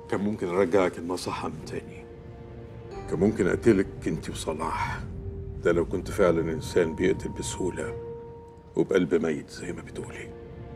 كان ممكن ارجعك المصحة من تاني كان ممكن اقتلك انت وصلاح ده لو كنت فعلا انسان بيقتل بسهولة وبقلب ميت زي ما بتقولي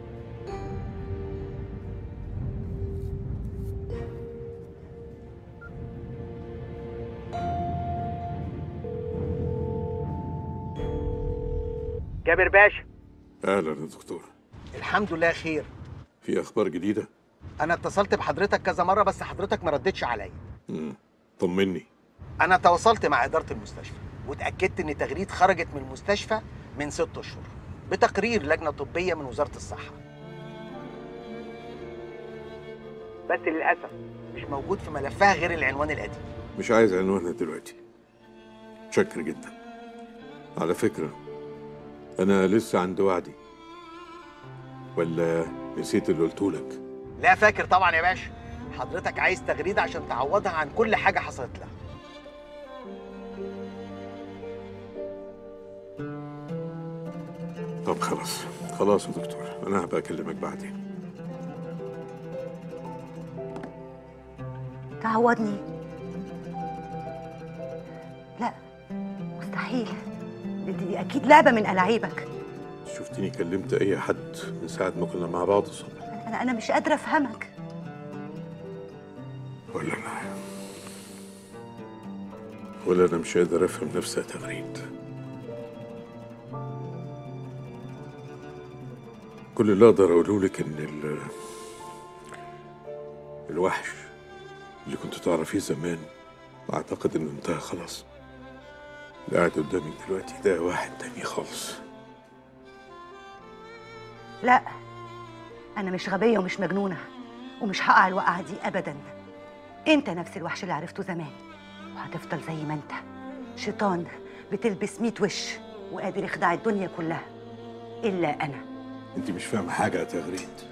جابر باشا اهلا يا دكتور الحمد لله خير في اخبار جديدة انا اتصلت بحضرتك كذا مره بس حضرتك ما ردتش عليا مم. طمني انا تواصلت مع اداره المستشفى واتاكدت ان تغريد خرجت من المستشفى من ست اشهر بتقرير لجنه طبيه من وزاره الصحه بس للاسف مش موجود في ملفها غير العنوان القديم مش عايز عنوانها دلوقتي شكر جدا على فكرة أنا لسه عند وعدي ولا نسيت اللي قلتهولك لا فاكر طبعا يا باشا حضرتك عايز تغريده عشان تعوضها عن كل حاجه حصلت لها طب خلاص خلاص يا دكتور أنا هبقى أكلمك بعدين تعوضني لا مستحيل دي, دي اكيد لعبه من الاعيبك شفتني كلمت أي حد من ساعة ما كنا مع بعض الصبح انا انا مش قادره افهمك ولا أنا ولا أنا مش قادر أفهم نفسي يا تغريد كل اللي أقدر أقوله لك إن ال... الوحش اللي كنت تعرفيه زمان أعتقد إنه انتهى خلاص اللي قاعد قدامك دلوقتي ده واحد تاني خالص لا انا مش غبيه ومش مجنونه ومش هقع الوقعه دي ابدا انت نفس الوحش اللي عرفته زمان وهتفضل زي ما انت شيطان بتلبس ميت وش وقادر يخدع الدنيا كلها الا انا انت مش فاهمه حاجه يا تغريد